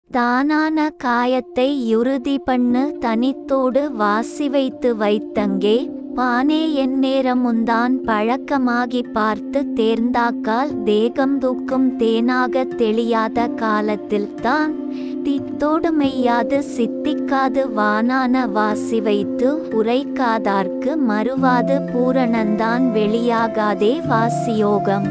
தானான காயத்தை யுறுதி பண்ணு தனித்தோடு வாசி வைத்து வைத்தங்கே பானே எந்நேரமுந்தான் பழக்கமாகி பார்த்து தேர்ந்தாக்கால் தேகம் தூக்கும் தேனாக தெளியாத காலத்தில்தான் தித்தோடு மெய்யாது சித்திக்காது வானான வாசி வைத்து உரைக்காதார்க்கு மறுவாது பூரணந்தான் வெளியாகாதே வாசியோகம்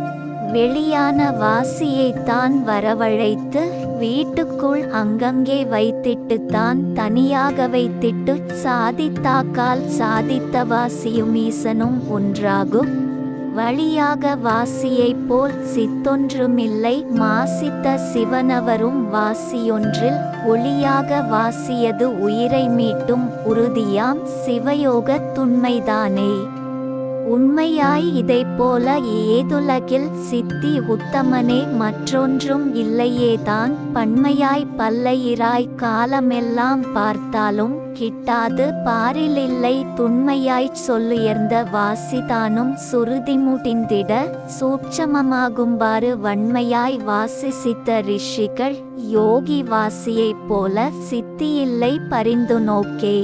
வெளியான வாசியைத்தான் வரவழைத்து வீட்டுக்குள் அங்கங்கே வைத்திட்டுத்தான் தனியாக வைத்திட்டு சாதித்தாக்கால் சாதித்த வாசியும் ஈசனும் ஒன்றாகும் வழியாக வாசியைப் போல் சித்தொன்றுமில்லை மாசித்த சிவனவரும் வாசியொன்றில் ஒளியாக வாசியது உயிரை மீட்டும் உறுதியாம் சிவயோகத் துண்மைதானே உண்மையாய் இதைப் போல ஏதுலகில் சித்தி உத்தமனே மற்றொன்றும் இல்லையேதான் பன்மையாய் பல்லையிராய் காலமெல்லாம் பார்த்தாலும் கிட்டாது பாரிலில்லை துண்மையாய்ச் சொல்லுயர்ந்த வாசிதானும் சுருதி முடிந்திட சூட்சமமாகும்பாறு வன்மையாய் வாசிசித்த ரிஷிகள் யோகி வாசியைப் போல சித்தியில்லை பரிந்து நோக்கே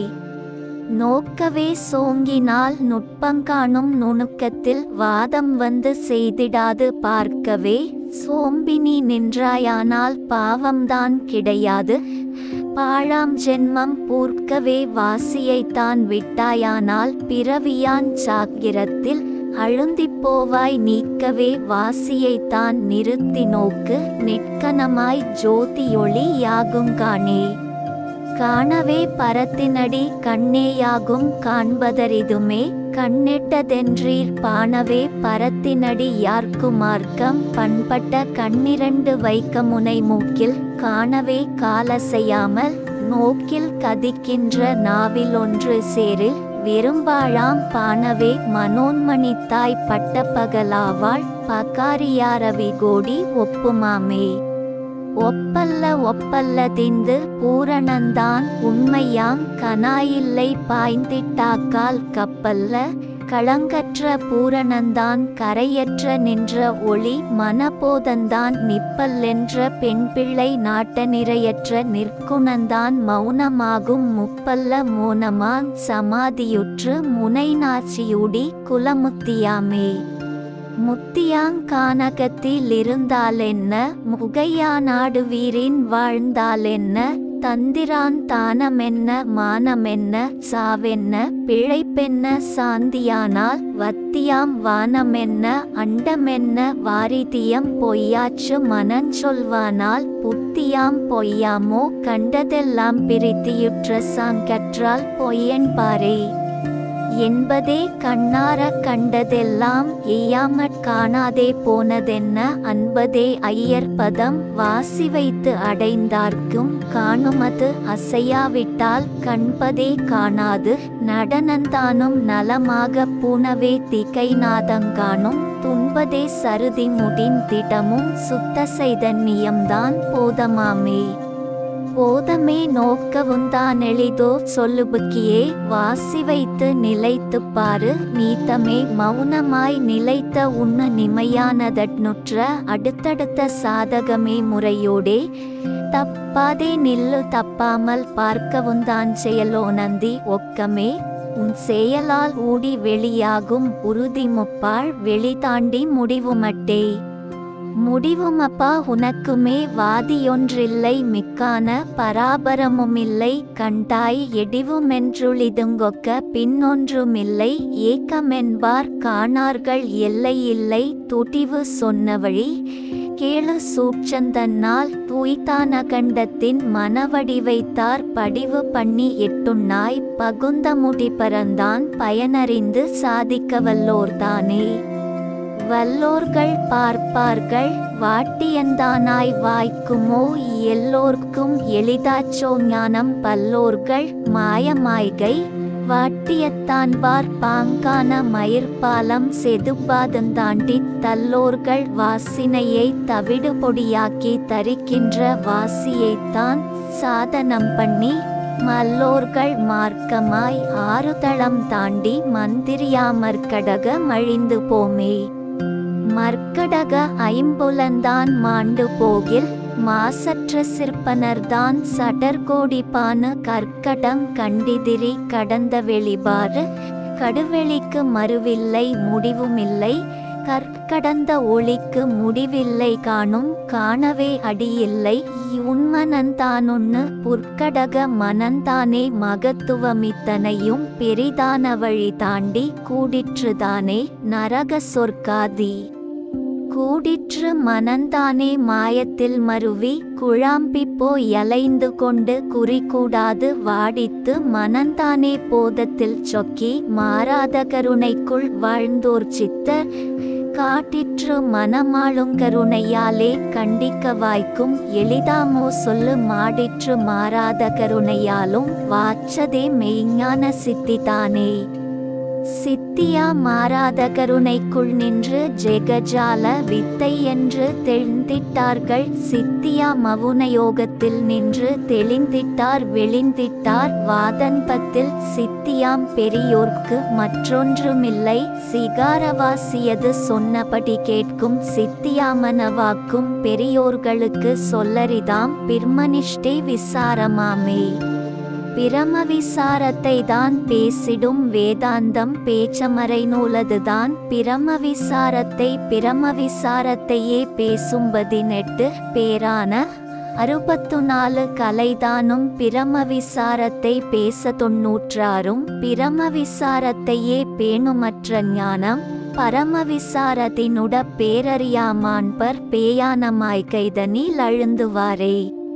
நோக்கவே சோங்கினால் நுட்பங்காணும் நுணுக்கத்தில் வாதம் வந்து செய்திடாது பார்க்கவே சோம்பினி நின்றாயானால் பாவம்தான் கிடையாது பாழாம் ஜென்மம் பூர்க்கவே வாசியைத்தான் விட்டாயானால் பிறவியான் சாக்கிரத்தில் அழுந்திப் போவாய் நீக்கவே வாசியைத்தான் நிறுத்தி நோக்கு நெட்கனமாய் ஜோதியொளி யாகுங்கானே காணவே பரத்தினடி கண்ணேயாகும் காண்பதரிதுமே கண்ணெட்டதென்றீர் பாணவே பரத்தினடி யார்க்குமார்க்கம் பண்பட்ட கண்ணிரண்டு வைக்க முனை மூக்கில் காணவே காலசையாமல் நோக்கில் கதிக்கின்ற நாவில் ஒன்று சேரில் விரும்பாழாம் பாணவே மனோன்மணித்தாய் பட்ட பகலாவாள் பகாரியாரவி கோடி ஒப்புமாமே ஒப்பல்ல ஒப்பல்ல திந்து பூரணந்தான் உண்மையாங் கனாயில்லை பாய்ந்திட்டாக்கால் கப்பல்ல களங்கற்ற பூரணந்தான் கரையற்ற நின்ற ஒளி மனபோதந்தான் நிப்பல்லென்ற பெண் பிள்ளை நாட்ட நிறையற்ற நிற்குணந்தான் மௌனமாகும் முப்பல்ல மோனமான் சமாதியுற்று முனைநாச்சியூடி குலமுத்தியாமே முத்தியாங்கானகத்தில் இருந்தாலென்ன முகையானாடு வீரின் வாழ்ந்தாலென்ன தந்திரான் தானமென்ன மானமென்ன சாவென்ன பிழைப்பென்ன சாந்தியானால் வத்தியாம் வானமென்ன அண்டமென்ன வாரிதியம் பொய்யாச்சு மனஞ்சொல்வானால் புத்தியாம் பொய்யாமோ கண்டதெல்லாம் பிரித்தியுற்ற சாங்கற்றால் பொய்யன்பாரே என்பதே கண்ணார கண்டதெல்லாம் எய்யாமற் காணாதே போனதென்ன அன்பதே ஐயர்பதம் வாசி வைத்து அடைந்தார்க்கும் காணுமது அசையாவிட்டால் கண்பதே காணாது நடனந்தானும் நலமாக பூனவே திகைநாதங்கானும் துன்பதே சருதி முடின் திடமும் சுத்த சைதன்யம்தான் போதமாமே போதமே நோக்கவுந்தானெளிதோ சொல்லுபுக்கியே வாசி வைத்து நிலைத்துப் பாரு நீத்தமே மௌனமாய் நிலைத்த உண்ண நிமையானதற்னுற்ற அடுத்தடுத்த சாதகமே முறையோடே தப்பாதே நில்லு தப்பாமல் பார்க்கவுந்தான் செயலோ நந்தி ஒக்கமே உன் செயலால் ஊடி வெளியாகும் உறுதி முப்பாள் வெளி தாண்டி முடிவுமட்டே முடிவுமப்பா உனக்குமே வாதியொன்றில்லை மிக்கான பராபரமுமில்லை கண்டாய் எடிவுமென்றுளிதுங்கொக்க பின்னொன்றுமில்லை ஏக்கமென்பார் காணார்கள் எல்லையில்லை துடிவு சொன்னவழி கேளு சூட்சந்தன்னால் தூய்தான கண்டத்தின் மனவடிவைத்தார் படிவு பண்ணி எட்டுண்ணாய் பகுந்த முடி பரந்தான் பயனறிந்து சாதிக்கவல்லோர்தானே வல்லோர்கள் பார்ப்பார்கள் வாட்டியந்தானாய் வாய்க்குமோ எல்லோர்க்கும் எளிதாச்சோ ஞானம் பல்லோர்கள் மாயமாய்கை வாட்டியத்தான்பார் பாங்கான மயிர்பாலம் செதுப்பாதந்தாண்டி தல்லோர்கள் வாசினையை தவிடு பொடியாக்கி தரிக்கின்ற வாசியைத்தான் சாதனம் பண்ணி மல்லோர்கள் மார்க்கமாய் ஆறுதளம் தாண்டி மந்திரியாமற்கடக மழிந்து போமே மர்க்கடக ஐம்புலந்தான் மாண்டு போகில் மாசற்ற சிற்பனர்தான் சடர்கோடிப்பானு கற்கடம் கண்டிதிரி கடந்த வெளிபாறு கடுவெளிக்கு மறுவில்லை முடிவுமில்லை கற்கடந்த ஒளிக்கு முடிவில்லை காணும் காணவே அடியில்லை உண்மனந்தானுண்ணு புற்கடக மனந்தானே மகத்துவமித்தனையும் பெரிதான வழி தாண்டி கூடிற்றுதானே நரக சொர்க்காதி கூடிற்று மனந்தானே மாயத்தில் மருவி குழாம்பிப்போ யலைந்து கொண்டு குறிக்கூடாது வாடித்து மனந்தானே போதத்தில் சொக்கி மாறாத கருணைக்குள் வாழ்ந்தோர் சித்தர் காட்டிற்று மனமாளுங் கருணையாலே கண்டிக்க வாய்க்கும் எளிதாமோ சொல்லு மாடிற்று மாறாத கருணையாலும் வாச்சதே மெய்ஞான சித்திதானே சித்தியா மாறாத கருணைக்குள் நின்று ஜெகஜால வித்தை என்று தெளிந்திட்டார்கள் சித்தியா மவுன யோகத்தில் நின்று தெளிந்திட்டார் வெளிந்திட்டார் வாதன்பத்தில் சித்தியாம் பெரியோர்க்கு மற்றொன்றுமில்லை சிகாரவாசியது சொன்னபடி கேட்கும் சித்தியாமனவாக்கும் பெரியோர்களுக்கு சொல்லரிதாம் பிர்மனிஷ்டே விசாரமாமே பிரம விசாரத்தை தான் பேசிடும் வேதாந்தம் பேச்சமறை நூலதுதான் பிரம விசாரத்தை பிரம விசாரத்தையே பேசும்பதினெட்டு பேரான அறுபத்து நாலு கலைதானும் பிரம விசாரத்தை பேச தொன்னூற்றாரும் பிரம விசாரத்தையே பேணுமற்ற ஞானம் பரம விசாரத்தினுட பேரறியாமான்பர் பேயானமாய் கைதனில் அழுந்துவாரே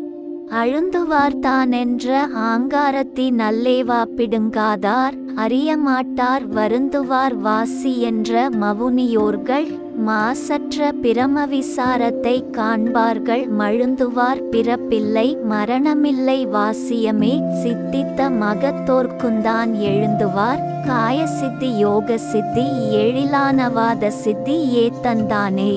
அழுந்துவார்தானென்ற ஆங்காரத்தி நல்லேவா பிடுங்காதார் அறியமாட்டார் வருந்துவார் வாசி என்ற மவுனியோர்கள் மாசற்ற பிரம விசாரத்தை காண்பார்கள் மழுந்துவார் பிறப்பில்லை மரணமில்லை வாசியமே சித்தித்த மகத்தோர்க்குந்தான் எழுந்துவார் காய சித்தி யோக சித்தி எழிலானவாத சித்தி ஏத்தந்தானே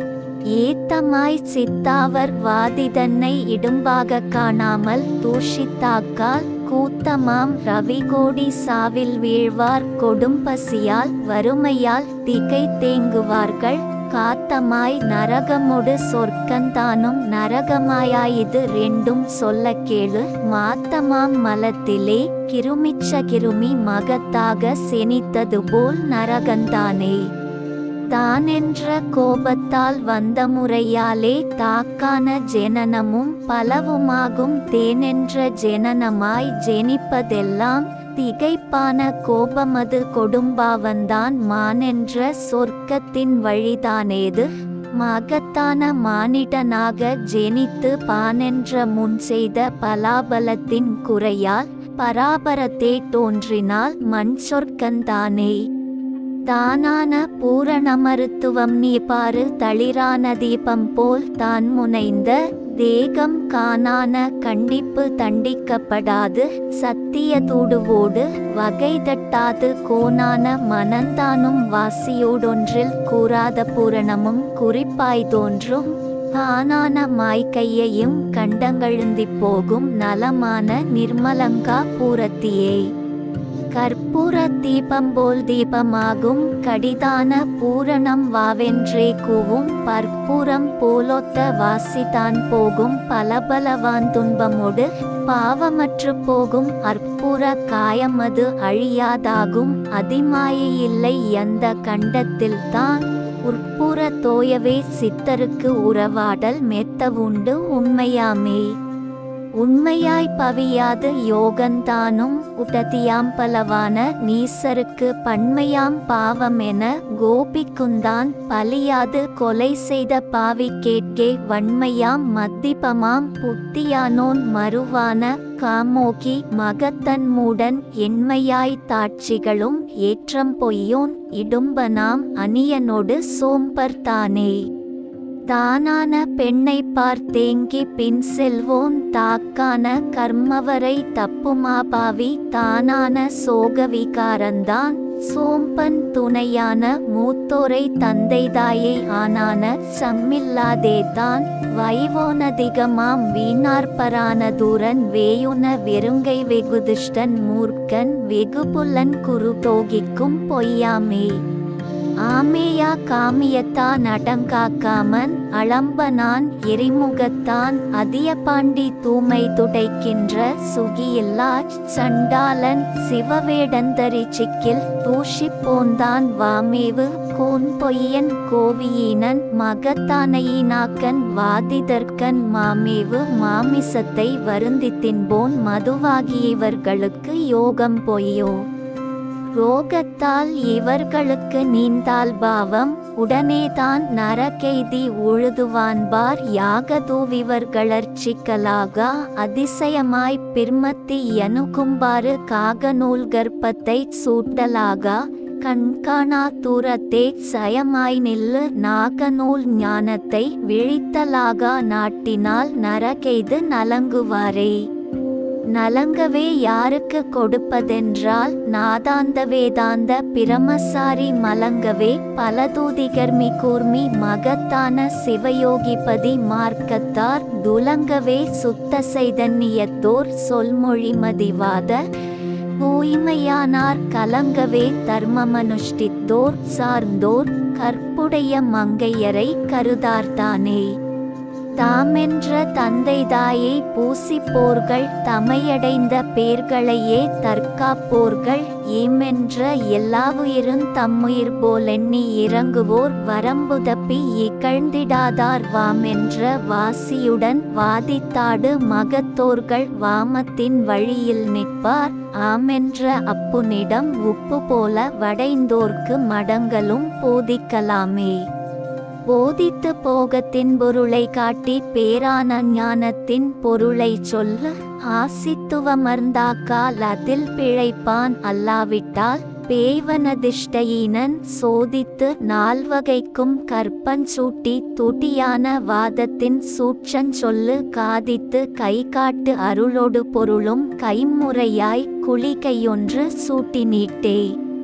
ஏத்தமாய் சித்தாவர் வாதிதன்னை இடும்பாக காணாமல் தூஷித்தாக்கால் கூத்தமாம் ரவிகோடி சாவில் வீழ்வார் கொடும்பசியால் வறுமையால் திகை தேங்குவார்கள் காத்தமாய் நரகமொடு சொர்க்கந்தானும் நரகமாயாயிது ரெண்டும் சொல்ல கேளு மாத்தமாம் மலத்திலே கிருமிச்ச கிருமி மகத்தாக செனித்தது போல் நரகந்தானே தானென்ற கோபத்தால் வந்த முறையாலே தாக்கான ஜெனனமும் பலவுமாகும் தேனென்ற ஜெனனமாய் ஜெனிப்பதெல்லாம் திகைப்பான கோபமது கொடும்பாவந்தான் மானென்ற சொர்க்கத்தின் வழிதானேது மகத்தான மானிடனாக ஜெனித்து பானென்ற முன் செய்த பலாபலத்தின் குறையால் பராபரத்தே தோன்றினால் மண் சொர்க்கந்தானே தானான பூரண மருத்துவம் நீ பாரு தளிரான தீபம் போல் தான் முனைந்த தேகம் காணான கண்டிப்பு தண்டிக்கப்படாது சத்திய தூடுவோடு வகை தட்டாது கோணான மனந்தானும் வாசியோடொன்றில் கூறாத பூரணமும் குறிப்பாய் தோன்றும் ஆனான மாய்கையையும் கண்டங்கழுந்திப் போகும் நலமான நிர்மலங்கா பூரத்தியே கற்பூர தீபம் போல் தீபமாகும் கடிதான பூரணம் வாவென்றே கூவும் பற்பூரம் போலொத்த வாசிதான் போகும் பலபலவான் துன்பமோடு பாவமற்று போகும் அற்புற காயமது அழியாதாகும் அதிமாயில்லை எந்த கண்டத்தில்தான் உட்புற தோயவே சித்தருக்கு உறவாடல் மெத்தவுண்டு உண்மையாமே உண்மையாய் பவியாது யோகந்தானும் உடதியாம் பலவான நீசருக்கு பன்மையாம் பாவமென கோபிக்குந்தான் பலியாது கொலை செய்த பாவி கேட்கே வன்மையாம் மத்திபமாம் புத்தியானோன் மறுவான காமோகி மகத்தன் மூடன் எண்மையாய் தாட்சிகளும் ஏற்றம் பொய்யோன் இடும்பனாம் அணியனோடு சோம்பர்தானே தானான பெண்ணை பார்த்தேங்கி பின் செல்வோன் தாக்கான கர்மவரை தப்புமாபாவி தானான சோகவிகாரந்தான் சோம்பன் துணையான மூத்தோரை தந்தைதாயை ஆனான சம்மில்லாதே தான் வைவோனதிகமாம் வீணார்பரான தூரன் வேயுன வெறுங்கை வெகுதிஷ்டன் மூர்க்கன் வெகுபுல்லன் குரு தோகிக்கும் பொய்யாமே ஆமேயா காமியத்தான் அடங்காக்காமன் அளம்பனான் எரிமுகத்தான் அதியபாண்டி தூமை துடைக்கின்ற சுகியில்லா சண்டாளன் சிவவேடந்தரி சிக்கில் தூஷி போந்தான் வாமேவு கோன் பொய்யன் கோவியினன் மகத்தானையினாக்கன் வாதிதற்கன் மாமேவு மாமிசத்தை வருந்தி தின்போன் மதுவாகியவர்களுக்கு யோகம் பொய்யோ ரோகத்தால் இவர்களுக்கு நீந்தால் பாவம் உடனேதான் நரகெய்தி உழுதுவான்பார் யாகதூவிவர்களர்ச்சிக்கலாக அதிசயமாய் பிர்மத்தி எனுகும்பாறு காகநூல் கர்ப்பத்தை சூட்டலாக கண்காணா தூரத்தே சயமாய் நில்லு நாகநூல் ஞானத்தை விழித்தலாக நாட்டினால் நரகெய்து நலங்குவாரே நலங்கவே யாருக்கு கொடுப்பதென்றால் நாதாந்த வேதாந்த பிரமசாரி மலங்கவே பலதூதிகர்மி கூர்மி மகத்தான சிவயோகிபதி மார்க்கத்தார் துலங்கவே சுத்த சைதன்யத்தோர் சொல்மொழிமதிவாத தூய்மையானார் கலங்கவே தர்மமனுஷ்டித்தோர் சார்ந்தோர் கற்புடைய மங்கையரை கருதார்த்தானே தாமென்ற தந்தை தாயை பூசிப்போர்கள் தமையடைந்த பேர்களையே தற்காப்போர்கள் ஏமென்ற எல்லாவுயிரும் தம்முயிர் போலெண்ணி இறங்குவோர் வரம்புதப்பி இகழ்ந்திடாதார் வாமென்ற வாசியுடன் வாதித்தாடு மகத்தோர்கள் வாமத்தின் வழியில் நிற்பார் ஆமென்ற அப்புனிடம் உப்பு போல வடைந்தோர்க்கு மடங்களும் போதிக்கலாமே போதித்து போகத்தின் பொருளை காட்டி பேரான ஞானத்தின் பொருளை சொல்ல ஆசித்துவமர்ந்தாக்கால் அதில் பிழைப்பான் அல்லாவிட்டால் பேய்வனதிஷ்டஈனன் சோதித்து நால்வகைக்கும் கற்பஞ்சூட்டி துட்டியான வாதத்தின் சூற்றஞ்சொல்லு காதித்து கை காட்டு அருளொடு பொருளும் கைமுறையாய் குளிகையொன்று சூட்டி நீட்டே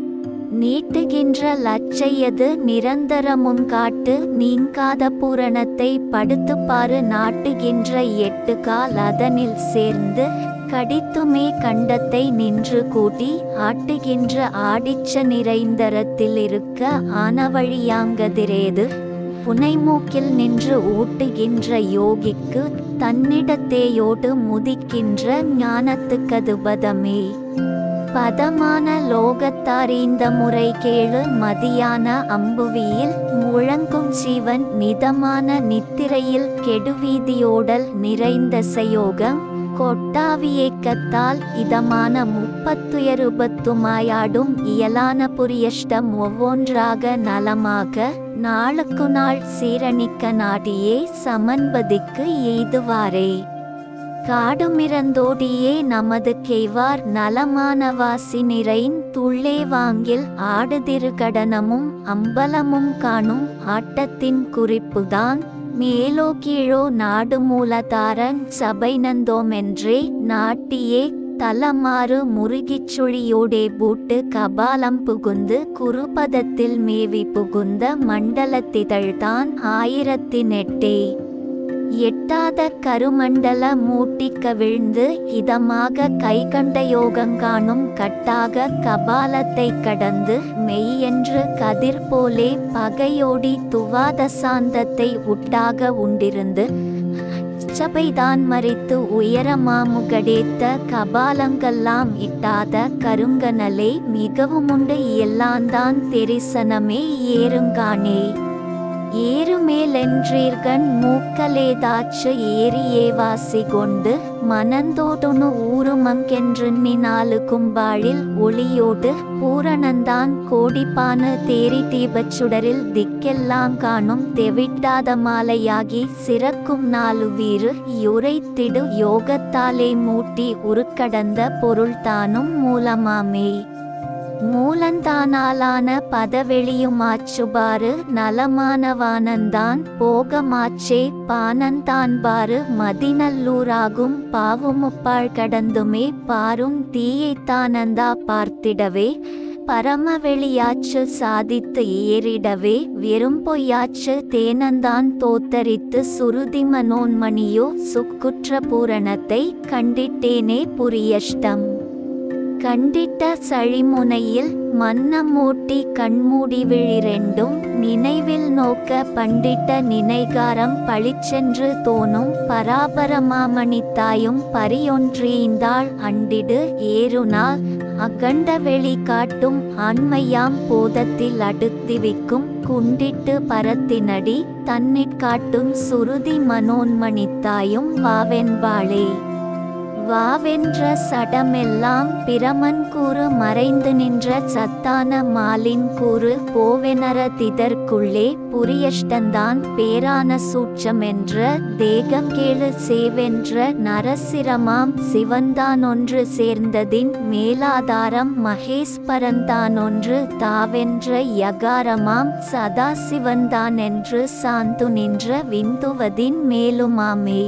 நீட்டுகின்ற லட்சையது நிரந்தரமும் காட்டு நீங்காத பூரணத்தை படுத்துப்பாறு நாட்டுகின்ற எட்டு கால் அதனில் சேர்ந்து கடித்துமே கண்டத்தை நின்று கூட்டி ஆட்டுகின்ற ஆடிச்ச நிறைந்தரத்தில் இருக்க ஆனவழியாங்கதிரேது புனைமூக்கில் நின்று ஊட்டுகின்ற யோகிக்கு தன்னிடத்தேயோடு முதிக்கின்ற ஞானத்துக்கது பதமே பதமான லோகத்தாரீந்த முறை கேளு மதியான அம்புவியில் முழங்கும் ஜீவன் நிதமான நித்திரையில் கெடுவீதியோடல் நிறைந்த சயோகம் கொட்டாவியேக்கத்தால் இதமான முப்பத்துயருபத்துமாயாடும் இயலான புரியஷ்டம் ஒவ்வொன்றாக நலமாக நாளுக்கு நாள் சீரணிக்க நாடியே சமன்பதிக்கு எய்துவாரே காடுமிறந்தோடியே நமது கெய்வார் நலமானவாசி நிறைன் துள்ளே வாங்கில் ஆடுதிருகடனமும் அம்பலமும் காணும் ஆட்டத்தின் குறிப்புதான் மேலோ கீழோ நாடு மூலதாரன் சபை நந்தோமென்றே நாட்டியே தலமாறு முருகிச்சுழியோடே பூட்டு கபாலம் புகுந்து குருபதத்தில் மேவி புகுந்த மண்டலத்திதழ்தான் ஆயிரத்தினெட்டே எட்டாத கருமண்டல மூட்டிக்க விழுந்து இதமாக கைகண்ட யோகங்காணும் கட்டாக கபாலத்தை கடந்து மெய்யென்று கதிர் போலே பகையோடி துவாத சாந்தத்தை உட்டாக உண்டிருந்து சபைதான் மறித்து உயரமாமுகடேத்த கபாலங்கெல்லாம் இட்டாத கருங்கனலே மிகவும் உண்டு எல்லாந்தான் தெரிசனமே ஏறுங்கானே ஏறுமேலென்றீர்கண் மூக்கலேதாச்சு ஏறியேவாசி கொண்டு மனந்தோடுனு ஊருமங்கென்று நினாலு கும்பாழில் ஒளியோடு பூரணந்தான் கோடிப்பான தேரி தீபச்சுடரில் திக்கெல்லாம் காணும் தெவிட்டாத மாலையாகி சிறக்கும் நாலு வீறு யுரைத்திடு யோகத்தாலே மூட்டி உருக்கடந்த பொருள்தானும் மூலமாமே மூலந்தானாலான பதவெளியுமாச்சுபாரு நலமானவானந்தான் போகமாச்சே பானந்தான்பாரு மதிநல்லூராகும் பாவுமுப்பாள் கடந்துமே பாரும் தீயைத்தானந்தா பார்த்திடவே பரமவெளியாச்சு சாதித்து ஏறிடவே வெறும் பொய்யாச்சு தேனந்தான் தோத்தரித்து சுருதி மனோன்மணியோ சுக்குற்ற பூரணத்தை கண்டிட்டேனே புரியஷ்டம் கண்டிட்ட சழிமுனையில் மன்னமூட்டி கண்மூடி விழிரெண்டும் நினைவில் நோக்க பண்டிட்ட நினைகாரம் பளிச்சென்று தோணும் பராபரமாமணித்தாயும் பரியொன்றீந்தாள் அண்டிடு ஏறுநாள் அகண்ட வெளி காட்டும் ஆண்மையாம் போதத்தில் அடுத்திவிக்கும் குண்டிட்டு பரத்தினடி தன்னிற் காட்டும் சுருதி மனோன்மணித்தாயும் வாவென்பாளே வாவென்ற சடமெல்லாம் பிரமன் கூறு மறைந்து நின்ற சத்தான மாலின் கூறு போவெனர திதற்குள்ளே புரியஷ்டந்தான் பேரான சூட்சமென்ற தேகம் கேளு சேவென்ற நரசிரமாம் சிவந்தானொன்று சேர்ந்ததின் மேலாதாரம் மகேஸ்பரந்தானொன்று தாவென்ற யகாரமாம் சதாசிவந்தானென்று சாந்து நின்ற விந்துவதின் மேலுமாமே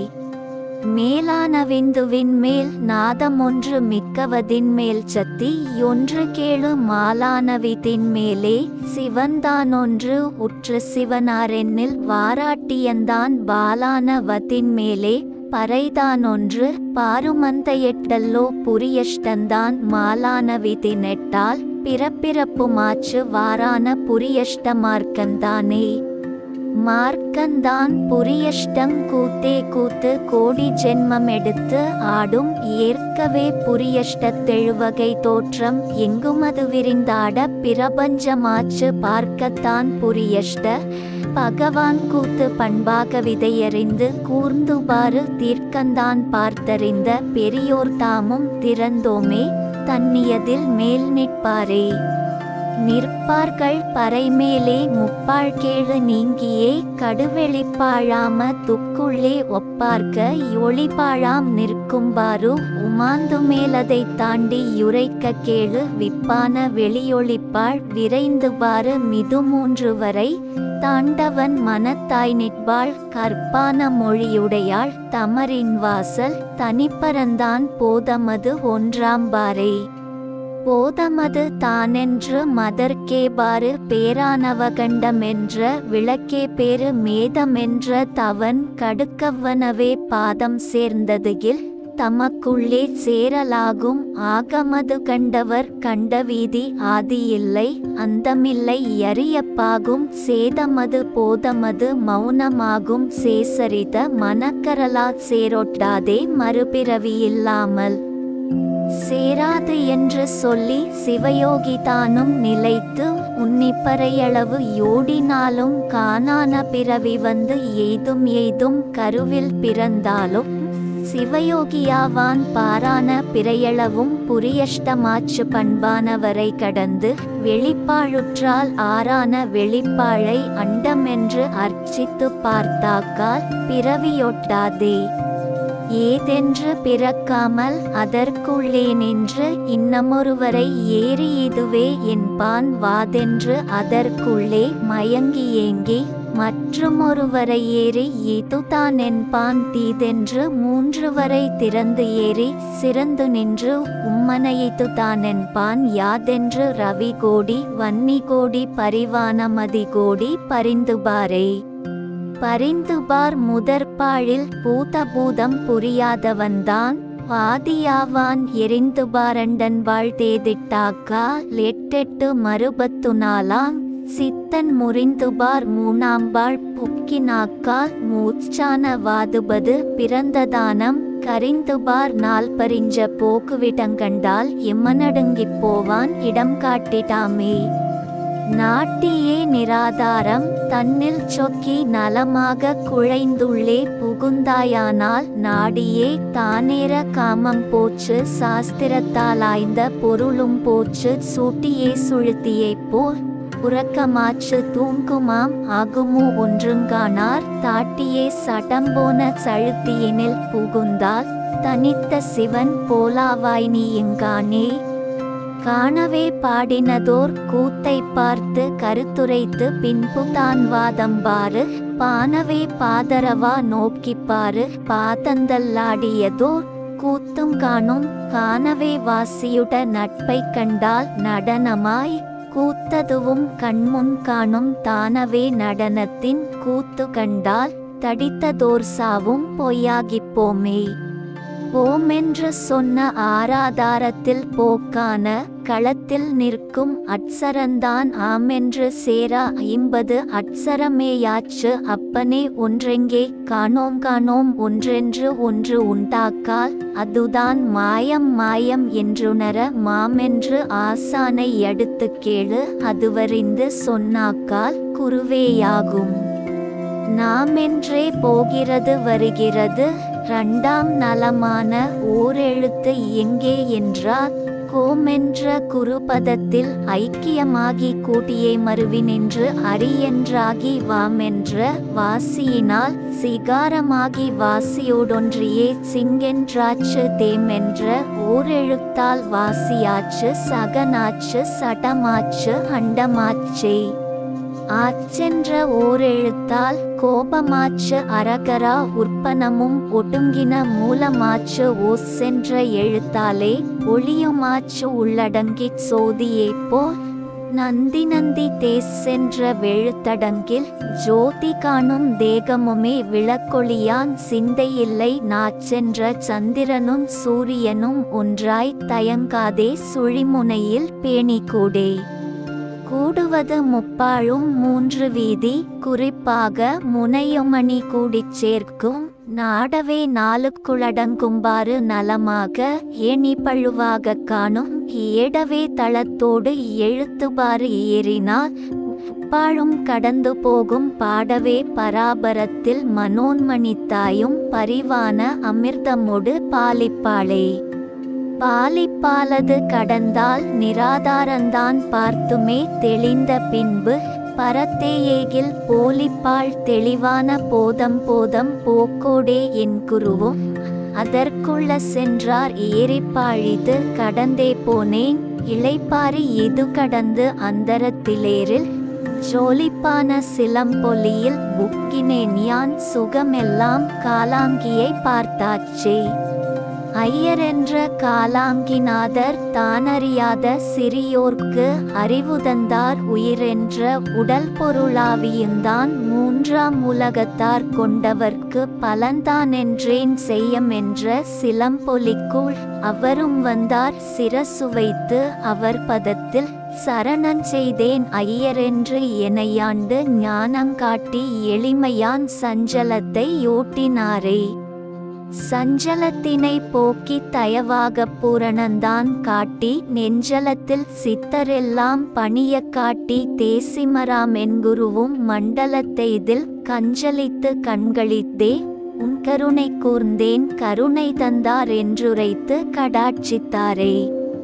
மேலான விந்துவின் மேல் நாதமொன்று மிக்கவதின் மேல் சத்தி ஒன்று கேளு மாலானவிதின் மேலே சிவந்தானொன்று உற்று சிவனாரென்னில் வாராட்டியந்தான் பாலானவதின் மேலே பறைதானொன்று பாருமந்த எட்டல்லோ புரியஷ்டந்தான் மாலானவிதி நெட்டால் பிறப்பிறப்புமாச்சு வாரான புரியஷ்ட மார்க்கந்தானே மார்க்கந்தான் புரியஷ்டம் கூத்தே கூத்து கோடி ஜென்மம் எடுத்து ஆடும் ஏற்கவே புரியஷ்டத்தெழுவகை தோற்றம் எங்குமது விரிந்தாட பிரபஞ்சமாச்சு பார்க்கத்தான் புரியஷ்ட பகவான் கூத்து பண்பாக விதையறிந்து கூர்ந்துபாறு தீர்க்கந்தான் பார்த்தறிந்த பெரியோர் தாமும் திறந்தோமே தன்னியதில் மேல் நிற்பாரே நிற்பார்கள் பறைமேலே முப்பாள் கேழு நீங்கியே கடுவெளிப்பாழாம துக்குள்ளே ஒப்பார்க்க ஒளிபாழாம் நிற்கும்பாரு உமாந்து மேலதை தாண்டி யுரைக்க கேழு விப்பான வெளியொளிப்பாள் விரைந்துபாறு மிது மூன்று வரை தாண்டவன் மனத்தாய் நிற்பாள் கற்பான மொழியுடையாள் தமரின் வாசல் தனிப்பரந்தான் போதமது ஒன்றாம்பாரே போதமது தானென்று மதர்க்கேபாறு பேரானவகண்டமென்ற விளக்கே பேரு மேதமென்ற தவன் கடுக்கவனவே பாதம் சேர்ந்ததுகில் தமக்குள்ளே சேரலாகும் ஆகமது கண்டவர் கண்ட வீதி ஆதியில்லை அந்தமில்லை யறியப்பாகும் சேதமது போதமது மௌனமாகும் சேசரித மனக்கரலா சேரொட்டாதே மறுபிறவியில்லாமல் சேராது என்று சொல்லி சிவயோகி தானும் நிலைத்து உன்னிப்பறையளவு யோடினாலும் காணான பிறவி வந்து எய்தும் எய்தும் கருவில் பிறந்தாலும் சிவயோகியாவான் பாரான பிறையளவும் புரியஷ்டமாச்சு பண்பானவரை கடந்து வெளிப்பாழுற்றால் ஆறான வெளிப்பாழை அண்டமென்று அர்ச்சித்து பார்த்தாக்கால் பிறவியொட்டாதே ஏதென்று பிறக்காமல் அதற்குள்ளே நின்று இன்னமொருவரை ஏறி இதுவே என்பான் வாதென்று அதற்குள்ளே மயங்கி ஏங்கி மற்றுமொருவரை ஏறி இதுதான் என்பான் தீதென்று மூன்று வரை திறந்து ஏறி சிறந்து நின்று உம்மனையிதுதான் என்பான் யாதென்று ரவி கோடி வன்னி கோடி பரிவானமதி கோடி பரிந்துபாரே பரிந்துபார் முதற்பாழில் பூதபூதம் புரியாதவன்தான் வாதியாவான் எரிந்துபாரண்டன் வாழ்தேதிட்டாக்கா லெட்டெட்டு மறுபத்து நாளாங் சித்தன் முறிந்துபார் மூணாம்பாள் புக்கினாக்கால் மூச்சான வாதுபது பிறந்ததானம் கரிந்துபார் நாள் பறிஞ்ச போக்குவிடங்கண்டால் எம்மனடுங்கிப் போவான் இடம் காட்டிடாமே நாட்டியே நிராதாரம் தன்னில் சொக்கி நலமாக குழைந்துள்ளே புகுந்தாயானால் நாடியே தானேற காமம் போச்சு சாஸ்திரத்தாலாய்ந்த பொருளும் போச்சு சூட்டியே சுழுத்தியைப் போல் உறக்கமாச்சு தூங்குமாம் ஆகுமோ ஒன்றுங்கானார் தாட்டியே சடம்போன சழுத்தியினில் புகுந்தால் தனித்த சிவன் போலாவாய் நீ எங்கானே காணவே பாடினதோர் கூத்தை பார்த்து கருத்துரைத்து பின்பு தான் வாதம்பாரு பானவே பாதரவா நோக்கிப்பாரு பாதந்தல்லாடியதோர் கூத்தும் காணும் காணவே வாசியுட நட்பை கண்டால் நடனமாய் கூத்ததுவும் கண்முன் காணும் தானவே நடனத்தின் கூத்து கண்டால் தடித்ததோர் சாவும் பொய்யாகிப் போமே போமென்று சொன்ன ஆராதாரத்தில் போக்கான களத்தில் நிற்கும் அட்சரந்தான் ஆமென்று சேரா ஐம்பது அட்சரமேயாச்சு அப்பனே ஒன்றெங்கே காணோம் காணோம் ஒன்றென்று ஒன்று உண்டாக்கால் அதுதான் மாயம் மாயம் என்றுணர மாமென்று ஆசானை எடுத்து கேளு அதுவறிந்து சொன்னாக்கால் குருவேயாகும் நாமென்றே போகிறது வருகிறது இரண்டாம் நலமான ஓரெழுத்து எங்கே என்றால் கோமென்ற குருபதத்தில் ஐக்கியமாகி கூட்டியே மறுவினின்று அரியென்றாகி வாமென்ற வாசியினால் சிகாரமாகி வாசியோடொன்றியே சிங்கென்றாச்சு தேமென்ற ஓரெழுத்தால் வாசியாச்சு சகனாச்சு சடமாச்சு அண்டமாச்சே ஆச்சென்ற ஓரெழுத்தால் கோபமாச்சு அரகரா உற்பனமும் ஒடுங்கின மூலமாச்சு ஓசென்ற எழுத்தாலே ஒளியுமாச்சு உள்ளடங்கிச் சோதியே போல் நந்தி நந்தி தேசென்ற வெழுத்தடங்கில் ஜோதி காணும் தேகமுமே விளக்கொளியான் சிந்தையில்லை நாச்சென்ற சந்திரனும் சூரியனும் ஒன்றாய் தயங்காதே சுழிமுனையில் பேணிக்கூடே கூடுவது முப்பாழும் மூன்று வீதி குறிப்பாக முனையுமணி கூடிச் சேர்க்கும் நாடவே நாளுக்குளடங்கும்பாறு நலமாக ஏணி பழுவாக காணும் ஏடவே தளத்தோடு எழுத்துபாறு ஏறினால் முப்பாழும் கடந்து போகும் பாடவே பராபரத்தில் மனோன்மணித்தாயும் பரிவான அமிர்தமொடு பாலிப்பாளே பாலிப்பாலது கடந்தால் நிராதாரந்தான் பார்த்துமே தெளிந்த பின்பு பரத்தேயேகில் போலிப்பால் தெளிவான போதம் போதம் போக்கோடே என் குருவும் அதற்குள்ள சென்றார் ஏறிப்பாழிது கடந்தே போனேன் இளைப்பாரி எது கடந்து அந்தரத்திலேரில் ஜோலிப்பான சிலம்பொலியில் புக்கினேன் யான் சுகமெல்லாம் காலாங்கியை பார்த்தாச்சே ஐயரென்ற காலாங்கிநாதர் தானறியாத சிறியோர்க்கு அறிவுதந்தார் உயிரென்ற உடல் பொருளாவியுந்தான் மூன்றாம் உலகத்தார் கொண்டவர்க்கு பலன்தானென்றேன் செய்யமென்ற சிலம்பொலிக்குள் அவரும் வந்தார் சிரசு வைத்து அவர் பதத்தில் சரணன் செய்தேன் ஐயரென்று எனையாண்டு ஞானங்காட்டி எளிமையான் சஞ்சலத்தை யோட்டினாரே சஞ்சலத்தினை போக்கி தயவாக பூரணந்தான் காட்டி நெஞ்சலத்தில் சித்தரெல்லாம் பணிய காட்டி தேசிமராம் என்குருவும் மண்டலத்தெய்தில் கஞ்சலித்து கண்களித்தே உன் கருணை கூர்ந்தேன் கருணை தந்தார் என்றுரைத்து கடாட்சித்தாரே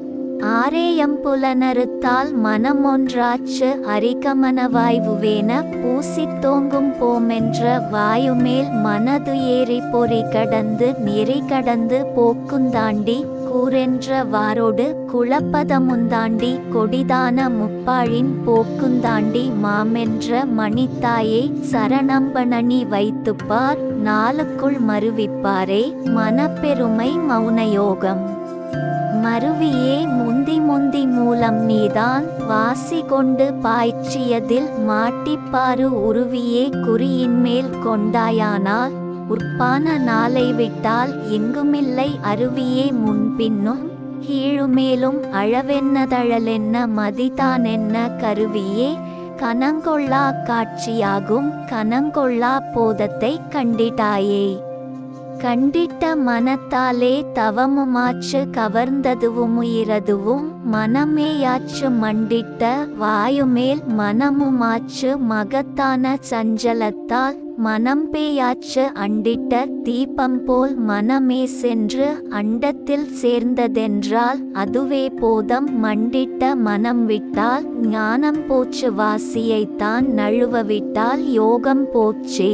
ஆரேயம் புலனறுத்தால் மனமொன்றாச்சு அரிகமன வாய்வுவேன பூசித் தோங்கும் போமென்ற வாயுமேல் மனது ஏறி பொறி கடந்து நெறி கடந்து போக்குந்தாண்டி கூரென்ற வாரோடு குளப்பதமுந்தாண்டி கொடிதான முப்பாழின் போக்குந்தாண்டி மாமென்ற மணித்தாயை சரணம்பணனி வைத்துப்பார் நாளுக்குள் மறுவிப்பாரே மனப்பெருமை மௌனயோகம் மருவியே முந்தி முந்தி மூலம் நீதான் வாசி கொண்டு பாய்ச்சியதில் மாட்டிப்பாரு உருவியே குறியின்மேல் கொண்டாயானால் உற்பான நாளை விட்டால் எங்குமில்லை அருவியே முன்பின்னும் கீழுமேலும் அளவென்னதழலென்ன மதிதானென்ன கருவியே கனங்கொள்ளா காட்சியாகும் கனங்கொள்ளா போதத்தை கண்டிட்டாயே கண்டிட்ட மனத்தாலே தவமுமாச்சு கவர்ந்ததுவுமுயிரதுவும் மனமேயாச்சு மண்டிட்ட வாயுமேல் மனமுமாச்சு மகத்தான சஞ்சலத்தால் மனம்பேயாச்சு அண்டிட்ட தீபம் போல் மனமே சென்று அண்டத்தில் சேர்ந்ததென்றால் அதுவே போதம் மண்டிட்ட மனம் விட்டால் ஞானம் போச்சு வாசியைத்தான் நழுவ விட்டால் யோகம் போச்சே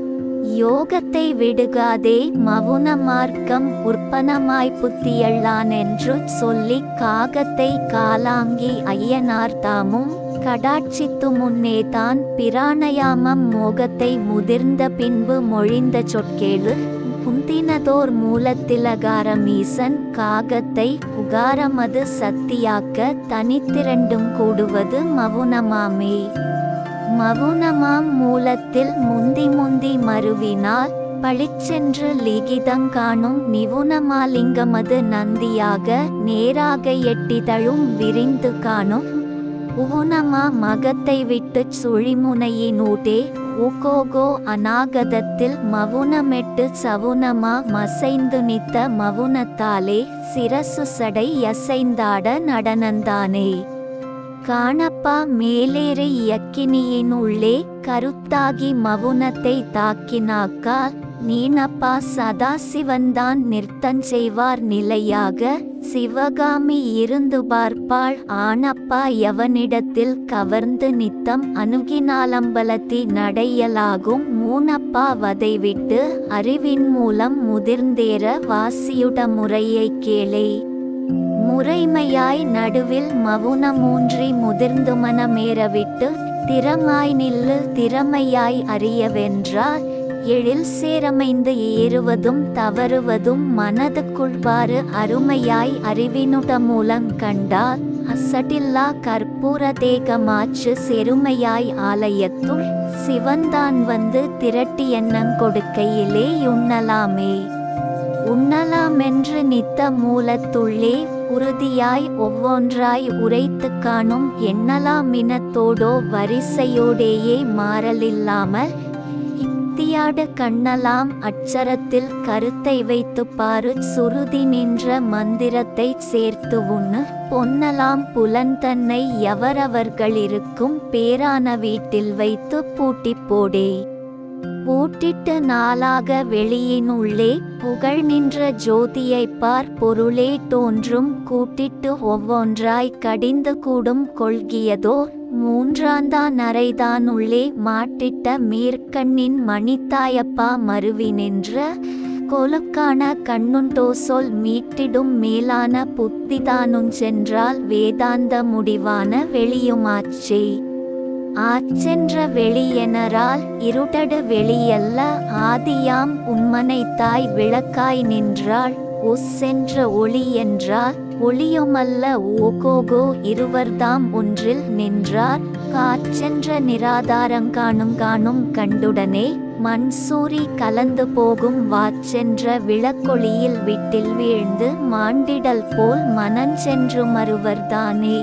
யோகத்தை விடுகாதே மவுன மார்க்கம் உற்பனமாய் புத்தியள்ளான் என்று சொல்லி காகத்தை காலாங்கி ஐயனார் தாமும் கடாட்சித்து முன்னே தான் பிராணயாமம் மோகத்தை முதிர்ந்த பின்பு மொழிந்த சொற்கேளு முந்தினதோர் மூலத்திலகாரமீசன் காகத்தை உகாரமது சக்தியாக்க தனித்திரண்டும் கூடுவது மவுனமாமே மவுனமாம் மூலத்தில் முந்தி முந்தி மருவினால் பளிச்சென்று லிகிதங்காணும் நிவுணமாலிங்கமது நந்தியாக நேராக எட்டிதழும் விரிந்து காணும் உவுனமா மகத்தை விட்டுச் சுழிமுனையினூடே உகோகோ அநாகதத்தில் மவுனமெட்டு சவுனமா மசைந்து நித்த மவுனத்தாலே சிரசு சடை யசைந்தாட நடனந்தானே காணப்பா மேலேறி யக்கினியின் உள்ளே கருத்தாகி மவுனத்தை தாக்கினாக்கால் நீனப்பா சதாசிவன்தான் நிறுத்தஞ்செய்வார் நிலையாக சிவகாமி இருந்து பார்ப்பாள் ஆனப்பா எவனிடத்தில் கவர்ந்து நித்தம் அணுகினாலம்பலத்தி நடையலாகும் மூனப்பா வதை விட்டு அறிவின் மூலம் முதிர்ந்தேற வாசியுட முறையை கேளே முறைமையாய் நடுவில் மவுனமூன்றி முதிர்ந்து மனமேறவிட்டு திறமாய் நில்லு திறமையாய் அறியவென்றால் எழில் சேரமைந்து ஏறுவதும் தவறுவதும் மனதுக்குள்பாறு அருமையாய் அறிவினுட மூலம் கண்டால் அசட்டில்லா கற்பூர தேகமாச்சு செருமையாய் ஆலயத்துள் சிவன்தான் வந்து திரட்டி எண்ணங் கொடுக்கையிலே உண்ணலாமே உண்ணலாமென்று நித்த மூலத்துள்ளே உறுதியாய் ஒவ்வொன்றாய் உரைத்து காணும் எண்ணலாமினத்தோடோ வரிசையோடேயே மாறலில்லாமல் இத்தியாடு கண்ணலாம் அச்சரத்தில் கருத்தை வைத்து பாரு சுருதி நின்ற மந்திரத்தை சேர்த்து உண்ணு பொன்னலாம் புலன் தன்னை எவரவர்களிருக்கும் பேரான வீட்டில் வைத்து பூட்டிப் போடே பூட்டிட்டு நாளாக வெளியினுள்ளே புகழ் நின்ற ஜோதியைப் பார் பொருளே தோன்றும் கூட்டிட்டு ஒவ்வொன்றாய் கடிந்து கூடும் கொள்கியதோ மூன்றாந்தான் அறைதான் உள்ளே மாட்டிட்ட மேற்கண்ணின் மணித்தாயப்பா மருவி நின்ற கொலுக்கான கண்ணுண்டோ சொல் மீட்டிடும் மேலான புத்திதானும் சென்றால் வேதாந்த முடிவான வெளியுமாச்சே ஆச்சென்ற வெளியெனரால் இருட்டடு வெளியல்ல ஆதியாம் உண்மனைத்தாய் விளக்காய் நின்றாள் உஸ்ஸென்ற ஒளி என்றால் ஒளியுமல்ல ஓகோகோ இருவர்தாம் ஒன்றில் நின்றார் காற்றென்ற நிராதாரங்காணும் காணும் கண்டுடனே மண்சூரி கலந்து போகும் வாச்சென்ற விளக்கொளியில் விட்டில் வீழ்ந்து மாண்டிடல் போல் மனஞ்சென்று மறுவர்தானே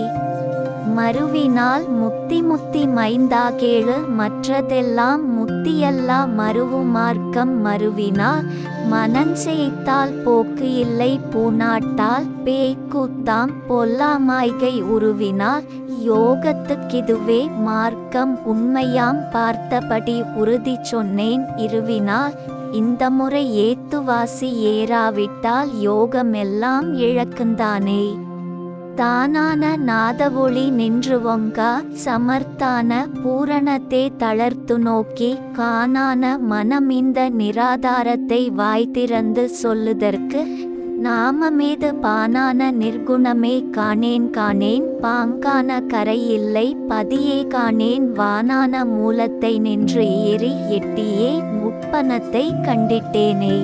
மறுவினால் முத்தி முத்தி மைந்தாகேழு மற்றதெல்லாம் முத்தியல்லா மறுவு மார்க்கம் மறுவினால் மனஞ்செய்த்தால் போக்கு இல்லை பூநாட்டால் பேய்க்கூத்தாம் பொல்லாமாய்கை உருவினால் யோகத்துக்கிதுவே மார்க்கம் உண்மையாம் பார்த்தபடி உறுதி சொன்னேன் இருவினால் இந்த முறை ஏத்துவாசி ஏறாவிட்டால் யோகமெல்லாம் இழக்குந்தானே தானான நாதவொளி நின்றுவொங்கா சமர்த்தான பூரணத்தை தளர்த்து நோக்கி காணான மனமிந்த நிராதாரத்தை வாய் திறந்து சொல்லுதற்கு நாமமேது பானான நிர்குணமே காணேன் காணேன் பாங்கான கரை இல்லை பதியே காணேன் வானான மூலத்தை நின்று ஏறி எட்டியே முப்பனத்தை கண்டிட்டேனே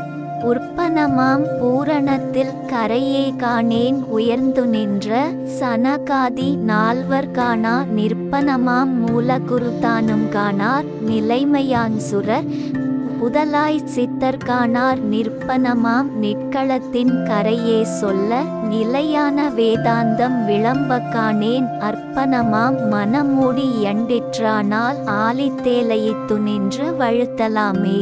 உற்பனமாம் பூரணத்தில் கரையே காணேன் உயர்ந்து நின்ற சனகாதி நால்வர் காணா நிற்பனமாம் மூலகுருதானும் காணார் நிலைமையான் சுரர் முதலாய் சித்தர் காணார் நிற்பனமாம் நிற்களத்தின் கரையே சொல்ல நிலையான வேதாந்தம் விளம்ப காணேன் அர்ப்பணமாம் மனமூடி எண்டிற்றானால் ஆலித்தேலையித்து நின்று வழுத்தலாமே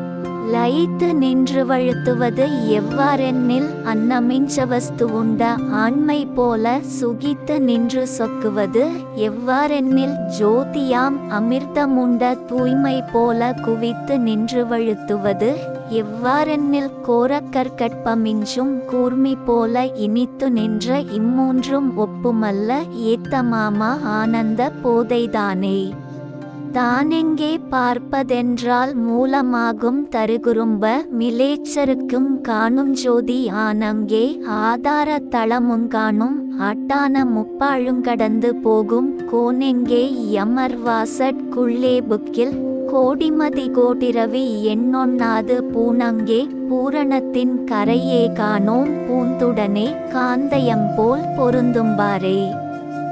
லயித்து நின்று வழுத்துவது எவ்வாறென்னில் அன்னமிஞ்சவஸ்து உண்ட ஆண்மை போல சுகித்து நின்று சொக்குவது எவ்வாறென்னில் ஜோதியாம் அமிர்தமுண்ட தூய்மை போல குவித்து நின்று வழுத்துவது எவ்வாறென்னில் கோரக்கற்கற்பமிஞ்சும் கூர்மி போல இனித்து நின்ற இம்மூன்றும் ஒப்புமல்ல ஏத்தமாமா ஆனந்த போதைதானே தானெங்கே பார்ப்பதென்றால் மூலமாகும் தருகுறும்ப மிலேச்சருக்கும் காணும் ஜோதி ஆனங்கே ஆதார தளமும் காணும் ஆட்டான முப்பாழும் கடந்து போகும் கோனெங்கே யமர்வாசட்குள்ளே புக்கில் கோடிமதி கோடிரவி எண்ணொண்ணாது பூனங்கே பூரணத்தின் கரையே காணோம் பூந்துடனே காந்தயம் போல் பொருந்தும்பாரே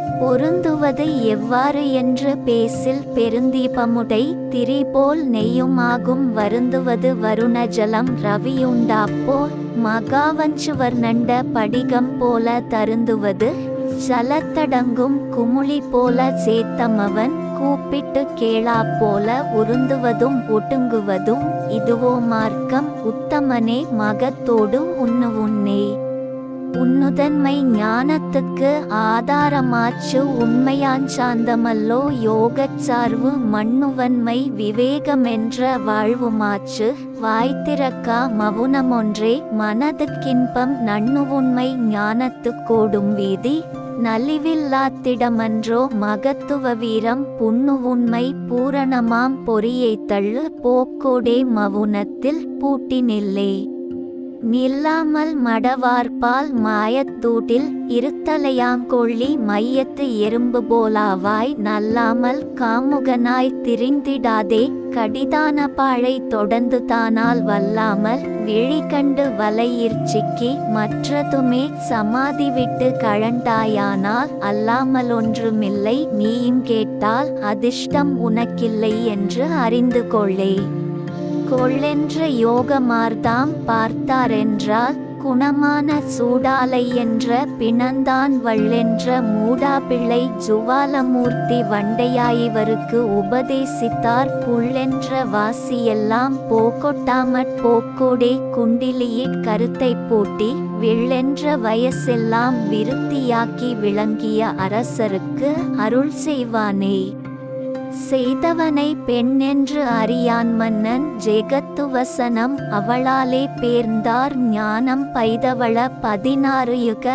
பொருந்துவது எவ்வாறு என்று பேசில் பெருந்தீபமுடை திரிபோல் நெய்யுமாகும் வருந்துவது வருணஜலம் ரவியுண்டாப்போல் மகாவஞ்சுவர் நண்ட படிகம் போல தருந்துவது ஜலத்தடங்கும் குமுளி போல சேத்தமவன் கூப்பிட்டு கேளா போல உருந்துவதும் ஒட்டுங்குவதும் இதுவோ மார்க்கம் உத்தமனே மகத்தோடு உண்ணு உண்ணே உன்னுதன்மை ஞானத்துக்கு ஆதாரமாச்சு உண்மையாஞ்சாந்தமல்லோ யோகச் சார்பு மண்ணுவன்மை விவேகமென்ற வாழ்வுமாச்சு வாய்த்திறக்கா மவுனமொன்றே மனதுக்கின்பம் நண்ணுவுண்மை ஞானத்துக்கோடும் வீதி நலிவில்லாத்திடமன்றோ மகத்துவ வீரம் புண்ணுவுண்மை பூரணமாம் பொறியைத் தள்ளு போக்கோடே மவுனத்தில் பூட்டினில்லே நில்லாமல் மடவார்பால் மாயத்தூட்டில் இருத்தலையாங்கொள்ளி மையத்து எறும்பு போலாவாய் நல்லாமல் காமுகனாய் திரிந்திடாதே கடிதான பாழை தொடர்ந்து தானால் வல்லாமல் விழி கண்டு வலையிற் சிக்கி மற்றதுமே சமாதி விட்டு கழண்டாயானால் அல்லாமல் ஒன்றுமில்லை நீயும் கேட்டால் அதிர்ஷ்டம் உனக்கில்லை என்று அறிந்து கொள்ளே கொள்ளென்ற யோகமார்தாம் பார்த்தாரென்றால் குணமான சூடாலை என்ற பிணந்தான் வள்ளென்ற மூடாபிள்ளை ஜுவாலமூர்த்தி வண்டையாயிவருக்கு உபதேசித்தார் புள்ளென்ற வாசியெல்லாம் போக்கொட்டாமற் போக்கோடே குண்டிலியிற் கருத்தை பூட்டி வெள்ளென்ற வயசெல்லாம் விருத்தியாக்கி விளங்கிய அரசருக்கு அருள் செய்வானே செய்தவனை பெண்ணென்று அறியான் மன்னன் ஜெகத்துவசனம் அவளாலே பேர்ந்தார் ஞானம் பைதவள பதினாறு யுக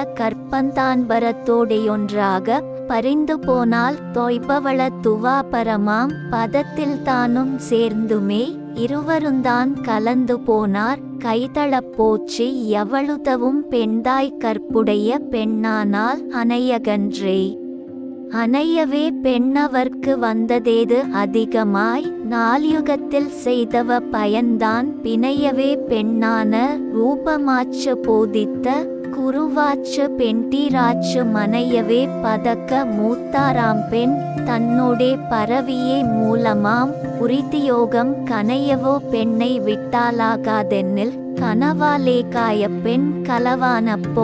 கற்பந்தான்பரத்தோடையொன்றாக பரிந்து போனால் தொய்பவள துவாபரமாம் பதத்தில் தானும் சேர்ந்துமே இருவருந்தான் கலந்து போனார் கைதளப் போச்சு எவளுதவும் பெண்தாய் கற்புடைய பெண்ணானால் அணையகன்றே அணையவே பெண்ணவர்க்கு வந்ததேது அதிகமாய் நால்யுகத்தில் செய்தவ பயன்தான் பிணையவே பெண்ணான ரூபமாச்சு போதித்த குருவாச்சு பெண்டீராச்சு மனையவே பதக்க மூத்தாராம் பெண் தன்னோடே பரவியே மூலமாம் உரிதியோகம் கனையவோ பெண்ணை விட்டாலாகாதென்னில் கனவாலே காய பெண் கலவானப்போ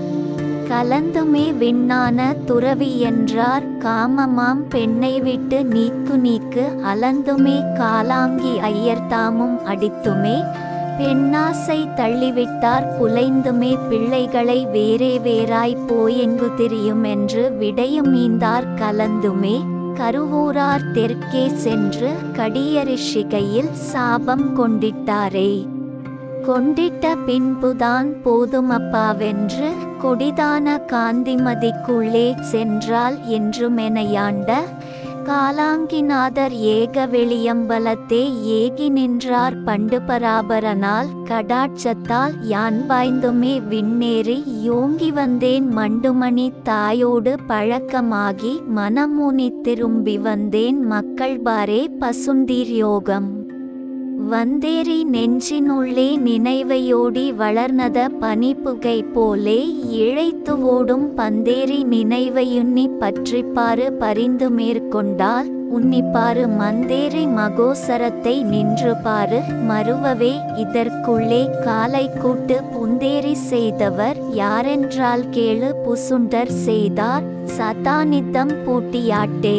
கலந்துமே விண்ணான துறவி என்றார் காமமாம் பெண்ணை விட்டு நீக்கு நீக்கு அலந்துமே காலாங்கி ஐயர் தாமும் அடித்துமே பெண்ணாசை தள்ளிவிட்டார் புலைந்துமே பிள்ளைகளை வேறே வேறாய் போயெங்கு திரியும் என்று விடையும் மீந்தார் கலந்துமே கருவூரார் தெற்கே சென்று கடியரிஷிகையில் சாபம் கொண்டிட்டாரே கொண்டிட்ட பின்புதான் போதுமப்பாவென்று கொடிதான காந்திமதிக்குள்ளே சென்றால் என்றுமெனையாண்ட காலாங்கிநாதர் ஏக வெளியம்பலத்தே ஏகி நின்றார் பண்டு பராபரனால் கடாட்சத்தால் யான் பாய்ந்துமே விண்ணேறி யோங்கி வந்தேன் மண்டுமணி தாயோடு பழக்கமாகி மனமுனி திரும்பி வந்தேன் மக்கள் பாரே பசுந்தீர் யோகம் வந்தேறி நெஞ்சினுள்ளே நினைவையோடி வளர்னத பனிப்புகை போலே இழைத்து ஓடும் பந்தேறி நினைவையுன்னி பற்றிப்பாறு பரிந்து மேற்கொண்டால் உன்னிப்பாறு மந்தேரி மகோசரத்தை நின்று பாரு மறுவவே இதற்குள்ளே காலை கூட்டு புந்தேரி செய்தவர் யாரென்றால் கேளு புசுண்டர் செய்தார் சதானித்தம் பூட்டியாட்டே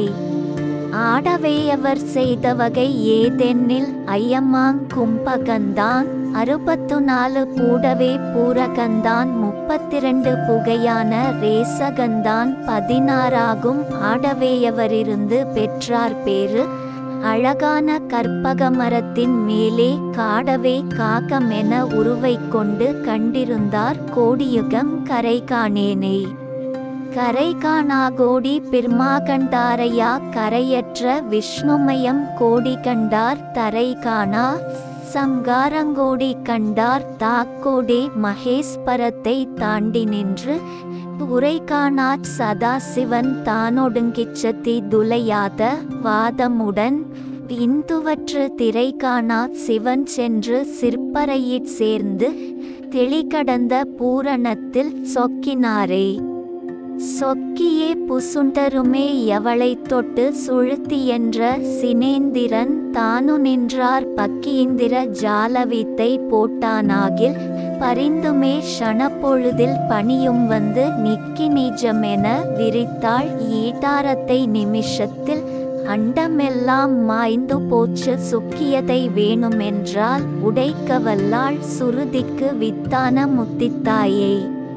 ஆடவேயவர் செய்த வகை ஏதென்னில் ஐயமாங் கும்பகந்தான் அறுபத்து நாலு கூடவே பூரகந்தான் முப்பத்திரண்டு புகையான ரேசகந்தான் பதினாறாகும் ஆடவேயவரிருந்து பெற்றார் பேரு அழகான கற்பக மரத்தின் மேலே காடவே காக்கமென உருவை கொண்டு கண்டிருந்தார் கோடியுகம் கரை காணேனே கரை காணாகோடி பிர்மாகண்டாரையா கரையற்ற விஷ்ணுமயம் கோடி கண்டார் தரை காணா சங்காரங்கோடி கண்டார் தாக்கோடே மகேஸ்பரத்தை தாண்டி நின்று உரை காணாச் சதாசிவன் தானொடுங்கிச்சத்தி துளையாத வாதமுடன் இந்துவற்று திரை காணா சிவன் சென்று சிற்பரையிற் சேர்ந்து தெளிகடந்த பூரணத்தில் சொக்கினாரே சொக்கியே அங்கே புசுண்டருமே எவளைத் தொட்டு சுழுத்தி என்ற சினேந்திரன் தானு நின்றார் பக்கீந்திர ஜாலவித்தை போட்டானாகில் பரிந்துமே ஷணப்பொழுதில் பணியும் வந்து நிக்கி நிஜமென விரித்தாள் ஈட்டாரத்தை நிமிஷத்தில் அண்டமெல்லாம் மாய்ந்து போச்சு சுக்கியதை வேணுமென்றால் உடைக்க வல்லாள் சுருதிக்கு வித்தான முத்தித்தாயே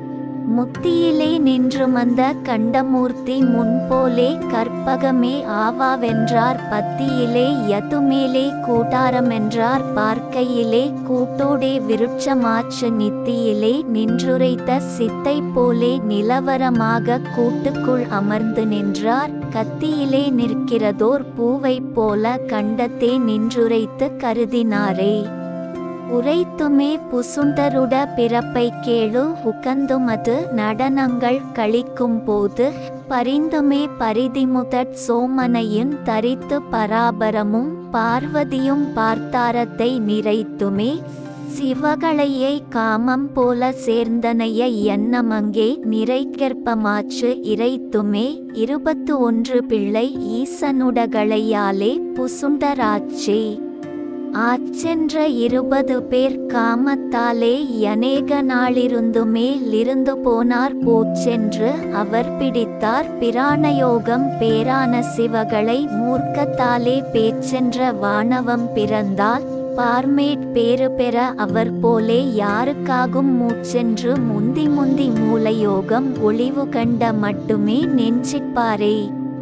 முத்தியிலே நின்று மந்த கண்டமூர்த்தி முன்போலே கற்பகமே ஆவாவென்றார் பத்தியிலே யதுமேலே கூட்டாரமென்றார் பார்க்கையிலே கூட்டோடே விருட்சமாச்சு நித்தியிலே நின்றுரைத்த சித்தை போலே நிலவரமாக கூட்டுக்குள் அமர்ந்து நின்றார் கத்தியிலே நிற்கிறதோர் பூவைப் போல கண்டத்தே நின்றுரைத்து கருதினாரே உரைத்துமே புசுண்டருட பிறப்பை கேளு உகந்துமது நடனங்கள் கழிக்கும் போது பரிந்துமே பரிதிமுதற் சோமனையும் தரித்து பராபரமும் பார்வதியும் பார்த்தாரத்தை நிறைத்துமே சிவகளையை காமம் போல சேர்ந்தனைய எண்ணமங்கே நிறைகற்பமாச்சு இறைத்துமே இருபத்து ஒன்று பிள்ளை ஈசனுடகளையாலே புசுண்டராச்சே ஆச்சென்ற இருபது பேர் காமத்தாலே அநேக நாளிருந்துமே லிருந்து போனார் போச்சென்று அவர் பிடித்தார் பிராணயோகம் பேரான சிவகளை மூர்க்கத்தாலே பேச்சென்ற வானவம் பிறந்தால் பார்மேட் பேறு பெற அவர் போலே யாருக்காகும் மூச்சென்று முந்தி முந்தி மூலயோகம் ஒளிவு கண்ட மட்டுமே நெஞ்சிப்பாரே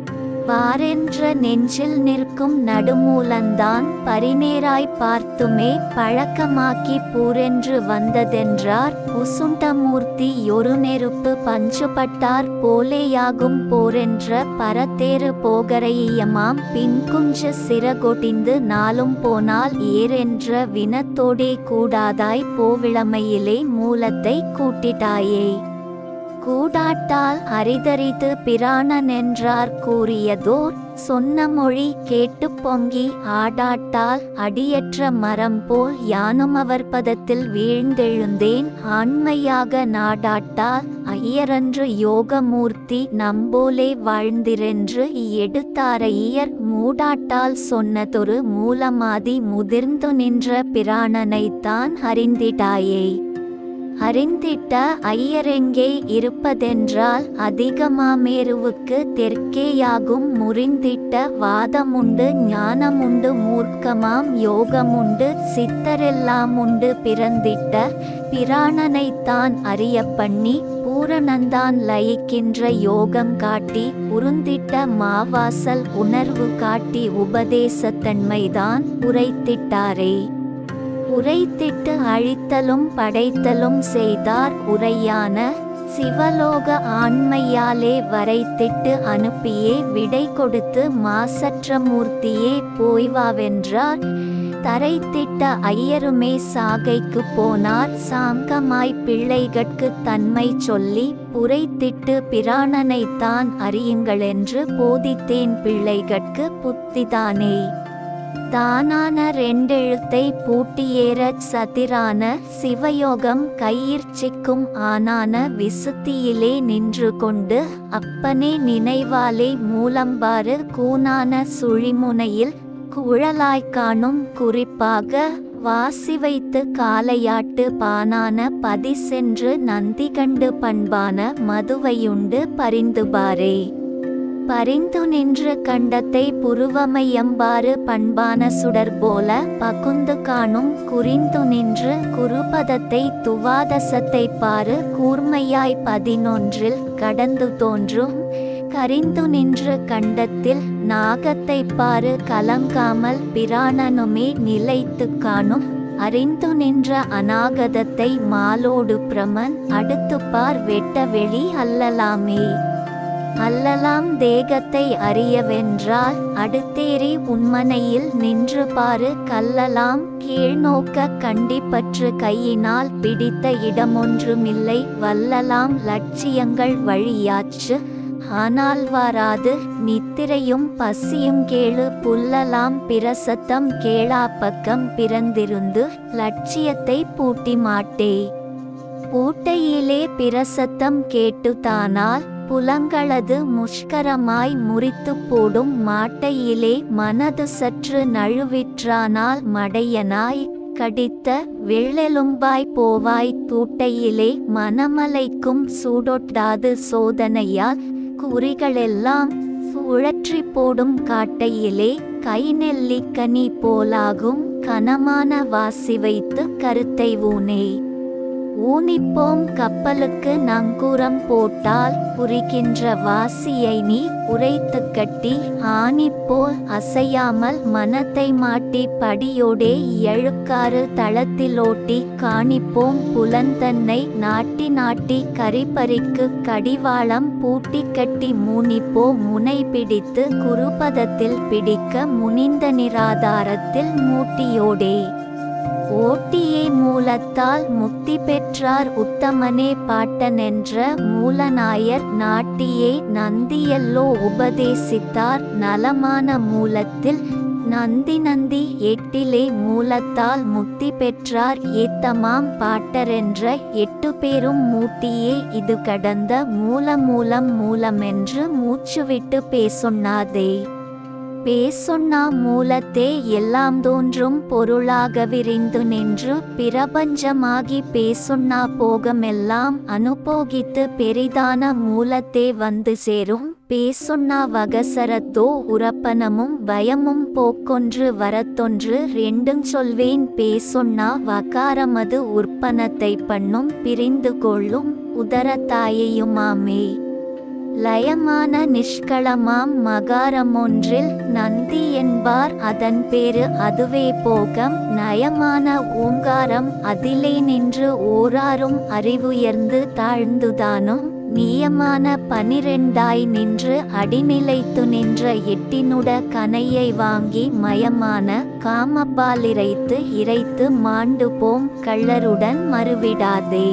பாரென்ற நெஞ்சில் நிற்கும் நடுமூலந்தான் பரிநேராய் பார்த்துமே பழக்கமாக்கி பூரென்று வந்ததென்றார் உசுண்டமூர்த்தி ஒரு நெருப்பு பஞ்சுபட்டார் போலேயாகும் போரென்ற பரத்தேறு போகரையமாம் பின்குஞ்ச சிறகொடிந்து நாளும் போனால் ஏரென்ற வினத்தோடே கூடாதாய் போவிளமையிலே மூலத்தை கூட்டிட்டாயே கூடாட்டால் அரிதரித்து பிராணனென்றார் கூறியதோர் சொன்ன மொழி கேட்டு பொங்கி ஆடாட்டால் அடியற்ற மரம் போல் யானும் அவர் பதத்தில் வீழ்ந்தெழுந்தேன் ஆண்மையாக நாடாட்டால் ஐயரன்று யோகமூர்த்தி நம்போலே வாழ்ந்திரென்று எடுத்தார ஐயர் மூடாட்டால் சொன்னதொரு மூலமாதி முதிர்ந்து நின்ற பிராணனைத்தான் அறிந்திடாயே அறிந்திட்ட ஐயரெங்கே இருப்பதென்றால் அதிகமாமேருவுக்கு தெற்கேயாகும் முறிந்திட்ட வாதமுண்டு ஞானமுண்டு மூர்க்கமாம் யோகமுண்டு சித்தரெல்லாமுண்டு பிறந்திட்ட பிராணனைத்தான் அறிய பண்ணி பூரணந்தான் லயிக்கின்ற யோகம் காட்டி உருந்திட்ட மாவாசல் உணர்வு காட்டி உபதேசத்தன்மைதான் உரைத்திட்டாரே உரைத்திட்டு அழித்தலும் படைத்தலும் செய்தார் உரையான சிவலோக ஆண்மையாலே வரைத்திட்டு அனுப்பியே விடை கொடுத்து மாசற்ற மூர்த்தியே போய்வாவென்றார் தரைத்திட்ட ஐயருமே சாகைக்கு போனார் சாங்கமாய் பிள்ளைகட்கு தன்மை சொல்லி புரைத்திட்டு பிராணனைத்தான் அறியுங்களென்று போதித்தேன் பிள்ளைகட்கு புத்திதானே தானான ரெண்டெழுத்தை பூட்டியேறச் சதிரான சிவயோகம் கையிற்சிக்கும் ஆனான விசுத்தியிலே நின்று கொண்டு அப்பனே நினைவாலே மூலம்பாறு கூனான சுழிமுனையில் குழலாய்க் காணும் குறிப்பாக வாசி வைத்து காலையாட்டு பானான பதி சென்று நந்தி கண்டு பண்பான மதுவையுண்டு பரிந்துபாரே பரிந்து நின்று கண்டத்தை புருவமையம்பாறு பண்பான சுடர் போல பகுந்து காணும் குறிந்து நின்று குருபதத்தை துவாதசத்தை பாரு கூர்மையாய் பதினொன்றில் கடந்து தோன்றும் கரிந்து நின்று கண்டத்தில் நாகத்தை பாரு கலங்காமல் பிராணனுமே நிலைத்து காணும் அறிந்து நின்ற அநாகதத்தை மாலோடு பிரமன் அடுத்து பார் வெட்ட வெளி அல்லலாமே அல்லலாம் தேகத்தை அறியவென்றால் அடுத்தேறி உண்மனையில் நின்று பாரு கல்லலாம் கீழ்நோக்க கண்டிப்பற்று கையினால் பிடித்த இடமொன்றுமில்லை வல்லலாம் லட்சியங்கள் வழியாச்சு ஆனால் வாராது நித்திரையும் பசியும் கேளு புல்லலாம் பிரசத்தம் கேளா பக்கம் பிறந்திருந்து லட்சியத்தை பூட்டி மாட்டே பூட்டையிலே பிரசத்தம் கேட்டுத்தானால் புலங்களது முஷ்கரமாய் முறித்து போடும் மாட்டையிலே மனது சற்று நழுவிற்றானால் மடையனாய் கடித்த வெள்ளெலும்பாய் போவாய் தூட்டையிலே மனமலைக்கும் சூடொட்டாது சோதனையால் குறிகளெல்லாம் சுழற்றி போடும் காட்டையிலே கை நெல்லிக்கனி போலாகும் கனமான வாசி வைத்து கருத்தை ஊனே ஊனிப்போம் கப்பலுக்கு நங்கூரம் போட்டால் புரிகின்ற வாசியை நீ உரைத்து கட்டி ஆணிப்போல் அசையாமல் மனத்தை மாட்டி படியோடே எழுக்காறு தளத்திலோட்டி காணிப்போம் புலந்தன்னை நாட்டி நாட்டி கரிபறிக்கு கடிவாளம் பூட்டி கட்டி மூனிப்போ முனை பிடித்து குருபதத்தில் பிடிக்க முனிந்த நிராதாரத்தில் மூட்டியோடே ஓட்டியை மூலத்தால் முக்தி பெற்றார் உத்தமனே பாட்டனென்ற மூலநாயர் நாட்டியே நந்தியல்லோ உபதேசித்தார் நலமான மூலத்தில் நந்தி நந்தி எட்டிலே மூலத்தால் முக்தி பெற்றார் ஏத்தமாம் பாட்டரென்ற எட்டு பேரும் மூட்டியே இது கடந்த மூல மூலம் மூலமென்று மூச்சுவிட்டு பேசொன்னாதே பேசொன்னா மூலத்தே எல்லாம் தோன்றும் பொருளாக விரிந்து நின்று பிரபஞ்சமாகி பேசொன்னா போகமெல்லாம் அனுபோகித்து பெரிதான மூலத்தே வந்து சேரும் பேசொன்னா வகசரத்தோ உரப்பனமும் பயமும் போக்கொன்று வரத்தொன்று ரெண்டும் சொல்வேன் பேசொன்னா வகாரமது உற்பனத்தை பண்ணும் பிரிந்து கொள்ளும் உதரத்தாயையுமாமே லயமான நிஷ்களமாம் மகாரமொன்றில் நந்தி என்பார் அதன் பேரு அதுவே போகம் நயமான ஓங்காரம் அதிலே நின்று ஓராரும் அறிவுயர்ந்து தாழ்ந்துதானும் நியமான பனிரெண்டாய் நின்று அடிநிலைத்து நின்ற எட்டினுட கனையை வாங்கி மயமான காமப்பால் இறைத்து இறைத்து மாண்டு போம் கள்ளருடன் மறுவிடாதே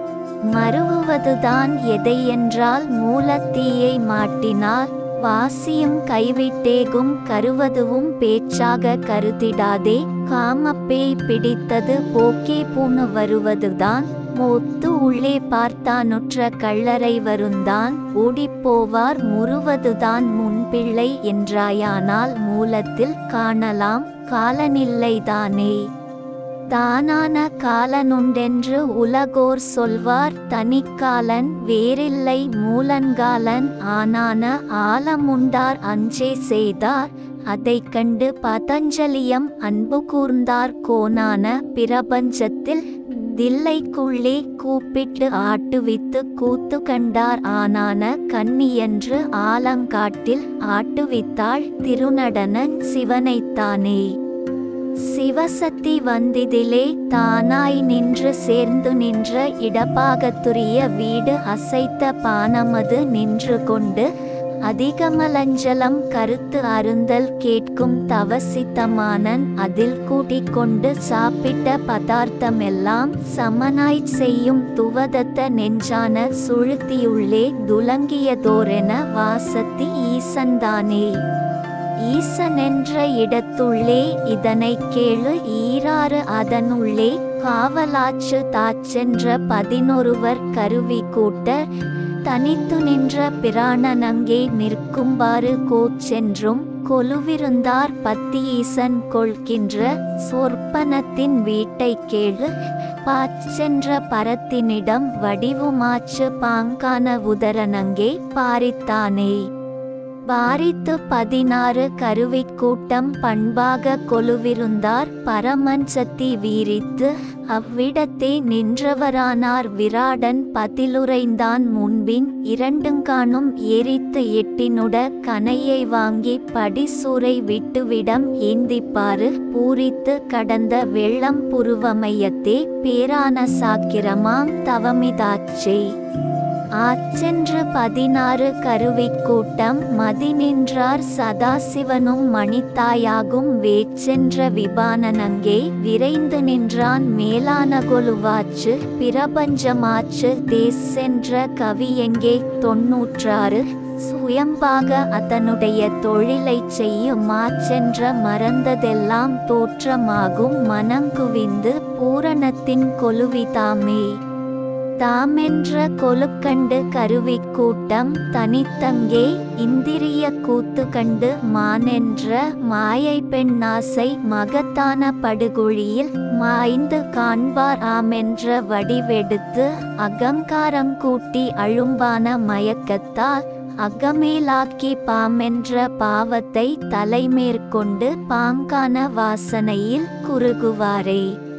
மறுவுவதுதான் எதையென்றால் மூலத்தீயை மாட்டினால் வாசியும் கைவிட்டேகும் கருவதுவும் பேச்சாக கருதிடாதே காமப்பேய் பிடித்தது போக்கே பூணு வருவதுதான் மொத்து உள்ளே பார்த்தானுற்ற கள்ளரை வருந்தான் ஓடிப்போவார் முறுவதுதான் முன்பிள்ளை என்றாயானால் மூலத்தில் காணலாம் காலனில்லைதானே தானான காலனுண்டென்று உலகோர் சொல்வார் தனிக்காலன் வேறில்லை மூலன்காலன் ஆனான ஆலமுண்டார் அஞ்சே செய்தார் அதைக் கண்டு பதஞ்சலியம் அன்பு கூர்ந்தார் கோனான பிரபஞ்சத்தில் தில்லைக்குள்ளே கூப்பிட்டு ஆட்டுவித்து கூத்து கண்டார் ஆனான கன்னியன்று ஆலங்காட்டில் ஆட்டுவித்தாள் திருநடனன் சிவனைத்தானே சிவசக்தி வந்திதிலே தானாய் நின்று சேர்ந்து நின்ற இடப்பாகத்துரிய வீடு அசைத்த பானமது நின்று கொண்டு அதிகமலஞ்சலம் கருத்து அருந்தல் கேட்கும் தவசித்தமானன் அதில் கூட்டிக் கொண்டு சாப்பிட்ட பதார்த்தமெல்லாம் சமனாய் செய்யும் துவதத்த நெஞ்சான சுழுத்தியுள்ளே துலங்கியதோரென வாசத்தி ஈசன்தானே ஈசனென்ற இடத்துள்ளே இதனை கேளு ஈராறு அதனுள்ளே காவலாச்சு தாச்சென்ற பதினொருவர் கருவி கூட்ட தனித்து நின்ற பிராணனங்கே நிற்கும்பாறு கோச்சென்றும் கொலுவிருந்தார் பத்தி ஈசன் கொள்கின்ற சொற்பனத்தின் வீட்டை கேளு பாச்சென்ற பரத்தினிடம் வடிவுமாச்சு பாங்கான உதரனங்கே பாரித்தானே பாரித்து பதினாறு கருவிக்கூட்டம் பண்பாக கொலுவிருந்தார் பரமன் சத்தி வீரித்து அவ்விடத்தே நின்றவரானார் விராடன் பதிலுரைந்தான் முன்பின் இரண்டுங்கானும் எரித்து எட்டினுட கனையை வாங்கி படிசூரை விட்டுவிடம் ஏந்திப்பாரு பூரித்து கடந்த வெள்ளம் புருவமையத்தே பேரான சாக்கிரமாம் தவமிதாச்சே ஆச்சென்று பதினாறு கருவிக்கூட்டம் மதி நின்றார் சதாசிவனும் மணித்தாயாகும் வேச்சென்ற விபானனங்கே விரைந்து நின்றான் மேலான கொலுவாச்சு பிரபஞ்சமாச்சு தேசென்ற கவி எங்கே தொன்னூற்றாறு சுயம்பாக அதனுடைய தொழிலைச் செய்யும் மாச்சென்ற மறந்ததெல்லாம் தோற்றமாகும் மனங்குவிந்து பூரணத்தின் கொலுவிதாமே தாமென்ற கொலுக்கண்டு கருவிக் கூட்டம் தனித்தங்கே இந்திரிய கூத்து கண்டு மானென்ற மாயை பெண்ணாசை மகத்தான படுகுழியில் மாய்ந்து காண்பார் ஆமென்ற வடிவெடுத்து அகங்காரம் கூட்டி அழும்பான மயக்கத்தால் அகமேலாக்கி பாமென்ற பாவத்தை தலைமேற்கொண்டு பாங்கான வாசனையில் குறுகுவாரே